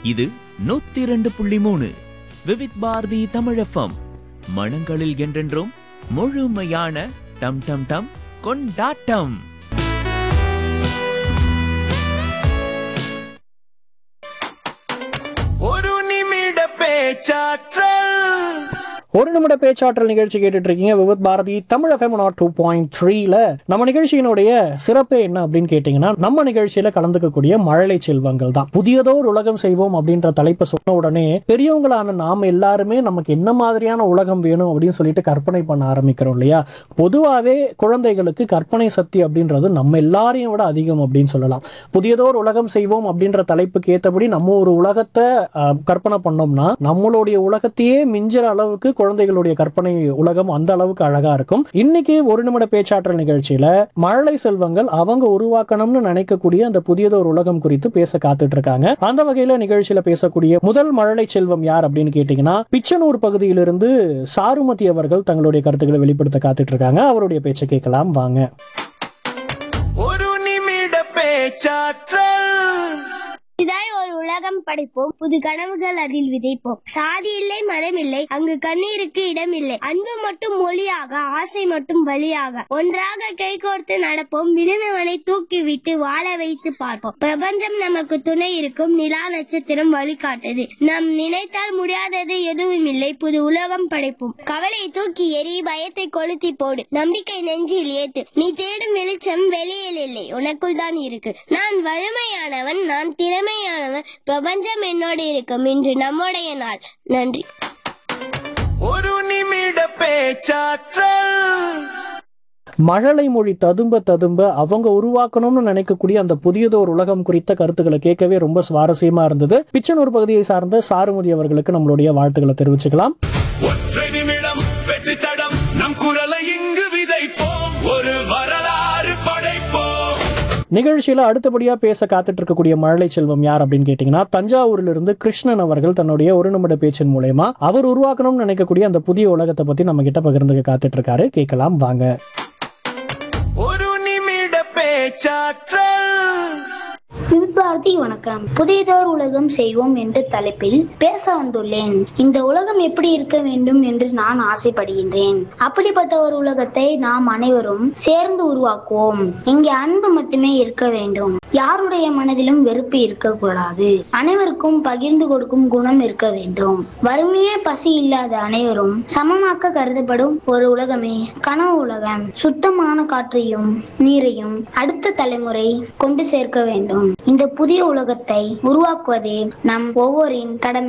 இது நூத்தி இரண்டு புள்ளி மூணு விவித் பாரதி தமிழஃபம் மனங்களில் என்றென்றும் முழுமையான டம் டம் டம் கொண்டாட்டம் ஒரு நிமிட பேச்சாற்றல் ஒரு நிமிட பேச்சாற்றல் நிகழ்ச்சி கேட்டுட்டு இருக்கீங்க Vividh Bharati Tamil FM naught two point த்ரீல நம்ம நிகழ்ச்சியினுடைய சிறப்பே என்ன அப்படின்னு கேட்டிங்கன்னா நம்ம நிகழ்ச்சியில கலந்துக்கக்கூடிய மழலை செல்வங்கள் தான் புதியதோர் உலகம் செய்வோம் அப்படின்ற தலைப்பை சொன்ன உடனே பெரியவங்களான நாம எல்லாருமே நமக்கு என்ன மாதிரியான உலகம் வேணும் அப்படின்னு சொல்லிட்டு கற்பனை பண்ண ஆரம்பிக்கிறோம் இல்லையா பொதுவாகவே குழந்தைகளுக்கு கற்பனை சக்தி அப்படின்றது நம்ம எல்லாரையும் விட அதிகம் அப்படின்னு சொல்லலாம் புதியதோர் உலகம் செய்வோம் அப்படின்ற தலைப்புக்கு ஏற்றபடி நம்ம ஒரு உலகத்தை அஹ், கற்பனை பண்ணோம்னா நம்மளுடைய உலகத்தையே மிஞ்சுற அளவுக்கு குழந்தைகளுடைய கற்பனை உலகம் அந்த அளவுக்கு அழகா இருக்கும் இன்னைக்கு ஒரு நிமிட பேச்சாற்றல் நிகழ்ச்சியில மழலை செல்வங்கள் அவங்க உருவாக்கணும்னு நினைக்கக்கூடிய அந்த புதியதோர் உலகம் குறித்து பேச காத்துட்டு இருக்காங்க அந்த வகையில நிகழ்ச்சியில பேசக்கூடிய முதல் மழலை செல்வம் யார் அப்படின்னு கேட்டீங்கன்னா பிச்சனூர் பகுதியிலிருந்து சாருமதி அவர்கள் தங்களுடைய கருத்துக்களை வெளிப்படுத்த காத்துட்டு இருக்காங்க அவருடைய பேச்சை கேட்கலாம் வாங்க ஒரு நிமிட பேச்சாற்றல் இதாய் ஒரு உலகம் படைப்போம் புது கனவுகள் அதில் விதைப்போம் சாதி இல்லை மதம் இல்லை அங்கு கண்ணீருக்கு இடம் இல்லை அன்பு மட்டும் மொழியாக ஆசை மட்டும் வழியாக ஒன்றாக கைகோர்த்து நடப்போம் விழுந்தவனை தூக்கி விட்டு வாழ வைத்து பார்ப்போம் பிரபஞ்சம் நமக்கு துணை இருக்கும் நிலா நட்சத்திரம் வழிகாட்டுது நாம் நினைத்தால் முடியாதது எதுவும் இல்லை புது உலகம் படைப்போம் கவலையை தூக்கி எறி பயத்தை கொளுத்தி போடு நம்பிக்கை நெஞ்சில் ஏத்து நீ தேடும் வெளிச்சம் வெளியில் இல்லை உனக்குள் தான் இருக்கு நான் வலிமையானவன் நான் திறமையானவன் பிரபஞ்சம் என்னோடு இருக்கும் இன்று நம்முடைய நாள் நன்றி ஒரு நிமிட பேச்சாற்றல் மழலை மொழி ததும்ப ததும்ப அவங்க உருவாக்கணும்னு நினைக்கக்கூடிய அந்த புதியதோர் உலகம் குறித்த கருத்துக்களை கேட்கவே ரொம்ப சுவாரஸ்யமா இருந்தது பிச்சனூர் பகுதியை சார்ந்த சாருமதி அவர்களுக்கு நம்மளுடைய வாழ்த்துக்களை தெரிவிச்சுக்கலாம் ஒற்றை நிமிடம் வெற்றி தடம் நம் குரலை இங்கு விதைப்போம் ஒரு வரலாறு படைப்போம் நிகழ்ச்சியில அடுத்தபடியா பேச காத்துட்டு இருக்கக்கூடிய மழலை செல்வம் யார் அப்படின்னு கேட்டீங்கன்னா தஞ்சாவூர்ல இருந்து கிருஷ்ணன் அவர்கள் தன்னுடைய ஒரு நிமிட பேச்சின் மூலயமா அவர் உருவாக்கணும்னு நினைக்கக்கூடிய அந்த புதிய உலகத்தை பத்தி நம்ம கிட்ட பகிர்ந்துக்க காத்துட்டு இருக்காரு கேட்கலாம் வாங்க ஒரு நிமிட பேச்சாற்றல் விபாரதி வணக்கம் புதியதோர் உலகம் செய்வோம் என்ற தலைப்பில் பேச வந்துள்ளேன் இந்த உலகம் எப்படி இருக்க வேண்டும் என்று நான் ஆசைப்படுகின்றேன் அப்படிப்பட்ட ஒரு உலகத்தை நாம் அனைவரும் சேர்ந்து உருவாக்குவோம் இங்கே அன்பு மட்டுமே இருக்க வேண்டும் யாருடைய மனதிலும் வெறுப்பு இருக்கக்கூடாது அனைவருக்கும் பகிர்ந்து கொடுக்கும் குணம் இருக்க வேண்டும் வறுமையே பசி இல்லாத அனைவரும் சமமாக்க கருதப்படும் ஒரு உலகமே கனவு உலகம் சுத்தமான காற்றையும் நீரையும் அடுத்த தலைமுறை கொண்டு சேர்க்க வேண்டும் இந்த புதிய உலகத்தை உருவாக்குவதே நம் ஒவ்வொரின் கடமை